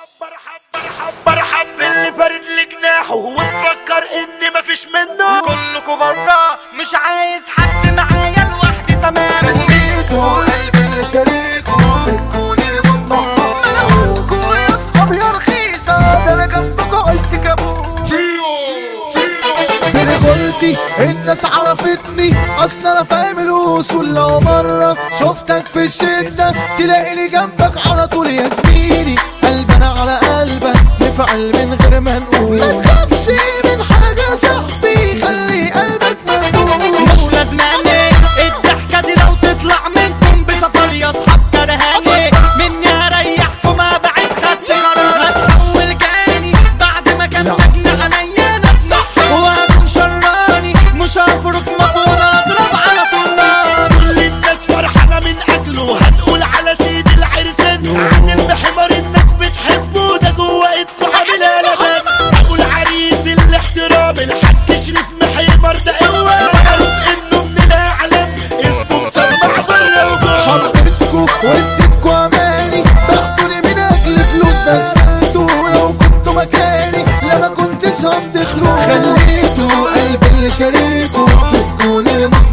حبر حبر حبر حب اللي فرد لي جناحه ومفكر ان مفيش منه كلكوا برا مش عايز حد معايا لوحدي تماما قلبي اللي شريكه مسكون المطمح ملعوبكوا يا اصحاب يا رخيصة ده انا جنبكوا عشت كابوس برجولتي الناس عرفتني اصل انا فاهم الوصول لو مرة شفتك في الشدة تلاقيني جنبك على طول يا زميلي قلبنا على قلبك نفعل من غير ما نقول ما تخافش من حاجة يا صاحبي خلي قلبك مفتوح مش لازماني الضحكة دي لو تطلع منكم بسفر يا اصحاب كرهاني مني هريحكم ابعد خدت قرار هتحول جاني بعد ما كان مجنى عليا نفسي وهكون شراني مش هفرك مطور اضرب على طول نار كل الناس فرحانة من اجله هنقول على سيد العرسان عن المحمر الناس بتحبه ده جوه ايدكوا عامل قلبان ابو العريس الاحترام الحاج شريف محمر ده قوة معروف انه من الاعلام اسمه مسمع بره وجوه حبيتكوا واديتكوا اماني باخدوني من اجل فلوس بس انتوا لو كنتوا مكاني لما كنتش همضي خلوق خليتوا قلبي اللي شريكوا في سكون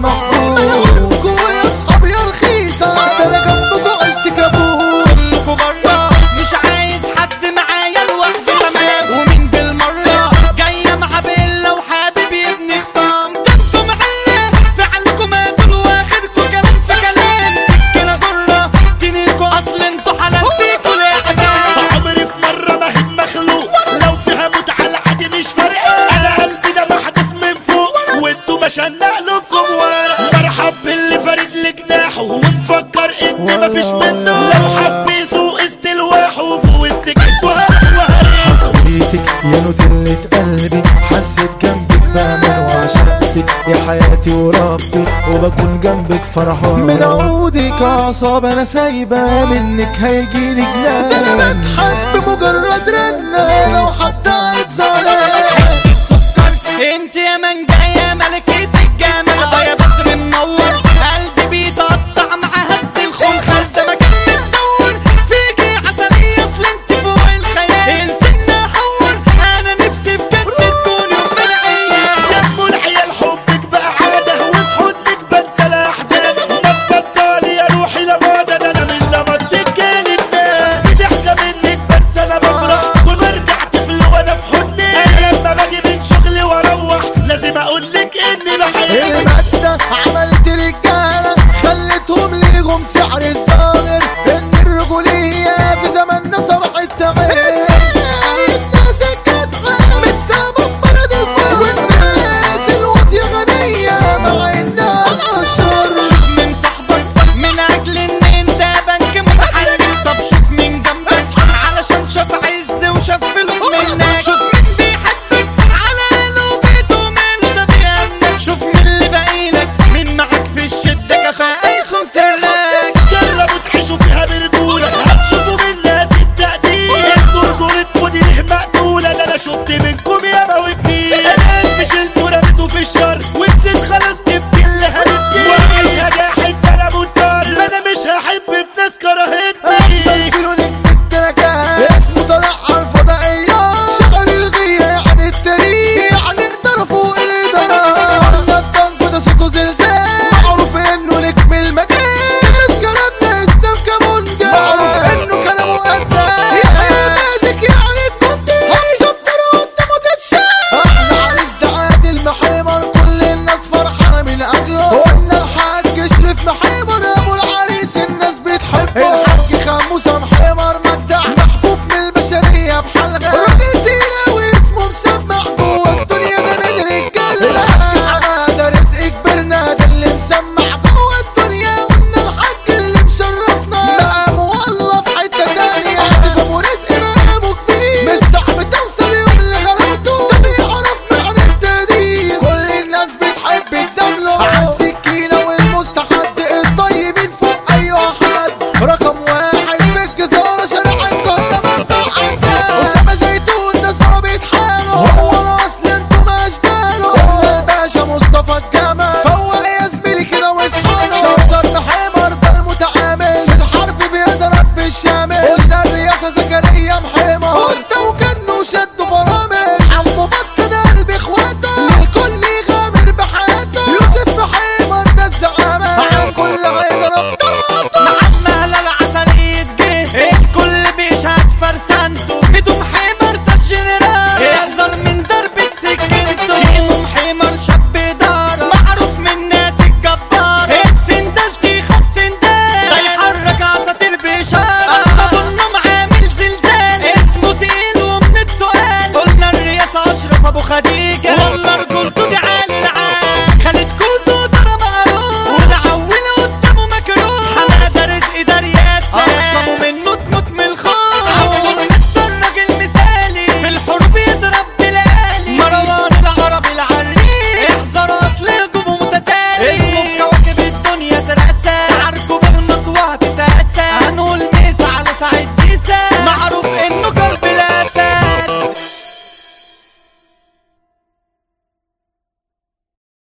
المحبوب يا اصحابي يا رخيصة ده انا جنبكوا عشت كابوس كلكوا برا مش عايز حد معايا لوحدي تمام ومين بالمرة جاية مع بيلا وحابب يبني خصام ده انتوا معايا فعلكم اكل واخدكوا كلام سكلان سكينة جرة دينيكوا اصل انتوا حلال فيكوا لعبة عمري في مرة ما هم مخلوق لو فيها متعة العادي مش فارقة أنا قلبي ده محدث من فوق وانتوا مشان قلوبكم ورا مرحب باللي فارد لي جناحه ومفكر إن مفيش منه لو حب يسوق استلواحه في وسط جيبه وهريحه حبيتك يا نوتيلة قلبي حسيت جنبك بأمان وعشقتك يا حياتي وربي وبكون جنبك فرحان من عودك أعصاب أنا سايبة منك هيجيلي جنان ده أنا بتحب مجرد رنة لو حتى زعلان سكر انت يا من جاية ملك